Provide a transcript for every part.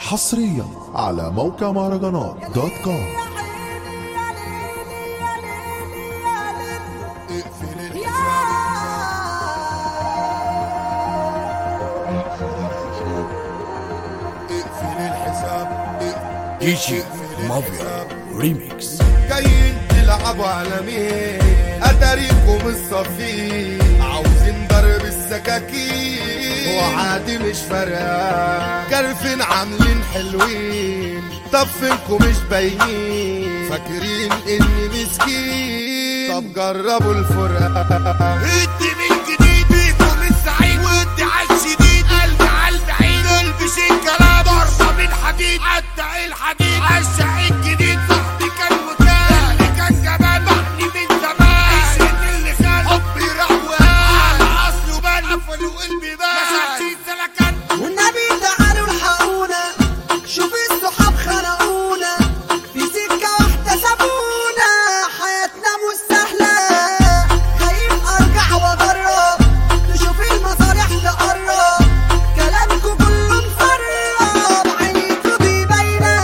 حصريا على موقع مهرجانات دوت كوم اقفل الحساب اقفل الحساب اقفل دي جي مافيا ريميكس جايين تلعبوا على مين اتاريكم الصفين عاوزين ضرب السكاكين وعادي مش فارقة كارفين عاملين حلوين طب فينكم مش باينين فاكرين اني مسكين طب جربوا الفرقة ادي من جديد بيكم السعيد وادي على الشديد قلبي على البعيد البس الكلام ضربة من حديد قطع الحديد عشق الجديد صاحبي كان وكان اللي كان جبان بحني من زمان عشرة اللي خان حبي راح وهان على اصله بان قفل وقلبي بان مسكتين سلكان والنبي تعالوا الحقونا شوف الصحاب خنقونا في سكة واحدة سابونا حياتنا مش سهلة خايف ارجع واجرب تشوف المصالح تقرب كلامكم كله مفرب عينيكوا دي باينة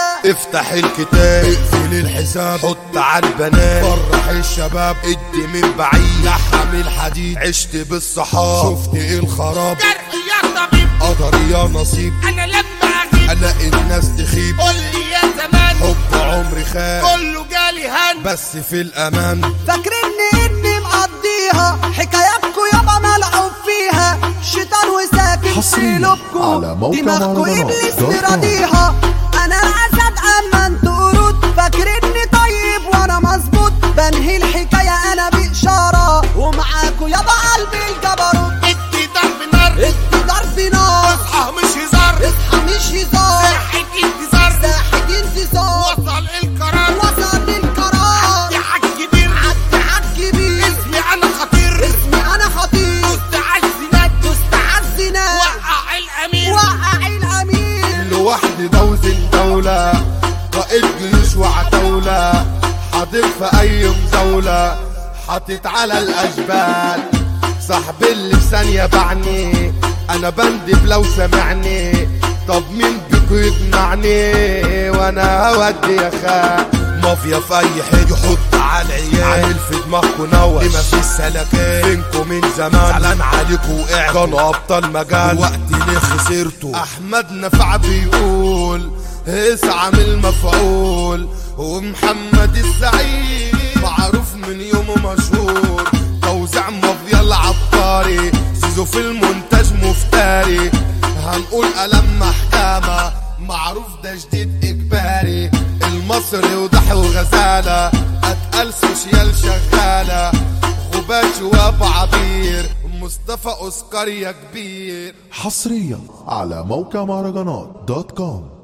افتح الكتاب اقفل الحساب حط على البنات فرح الشباب ادي من بعيد لحم الحديد عشت بالصحاب شفت ايه الخراب جرح يا طبيب قدر يا نصيب انا لما اغيب الاقي الناس تخيب قول لي يا زمان حب عمري خان كله جالي هن بس في الامان فاكريني اني مقضيها حكاياتكو يابا ملعوب فيها شيطان وساكن في حصرياً قلوبكو على موقع دماغكو مهرجانات ابليس دوت كوم. مرضيها انا الاسد اما انتوا قرود فاكريني طيب وانا مظبوط بنهي الحكايه انا باشاره ومعاكو يابا قلبي الجبروت ادي ضرب نار ادي ضرب نار اصحى مش هزار اصحى مش هزار ساحة انتظار ساحه انتصار وصل القرار وصل القرار عدي عالكبير عدي عالكبير اسمي انا خطير اسمي انا خطير دوست عالزناد دوست عالزنا وقع الامير وقع الامير لوحدي دوزن دولة قائد جيوش وعتولة حاضر في أي مزاولة حاطط على الأجبال صاحب اللي في ثانية بعني أنا بندب لو سمعني طب مين بيكو يقنعني وأنا هودي يا خال مافيا في أي حين يحط على العيال عامل في دماغكو نوش لما في السلكات فينكو من زمان زعلان عليكو وقعتوا كانوا أبطال مجال وقت ليه خسرتوا أحمد نفع بيقول اسعى من المفعول ومحمد السعيد معروف من يومه مشهور توزيع مافيا العبقري زيزو في المونتاج مفتري هنقول قلم محكمة معروف ده جديد إجباري المصري وضحي وغزالة أتقل سوشيال شغالة غباش وابو عبير مصطفى أوسكار يا كبير حصريا على موقع مهرجانات دوت كوم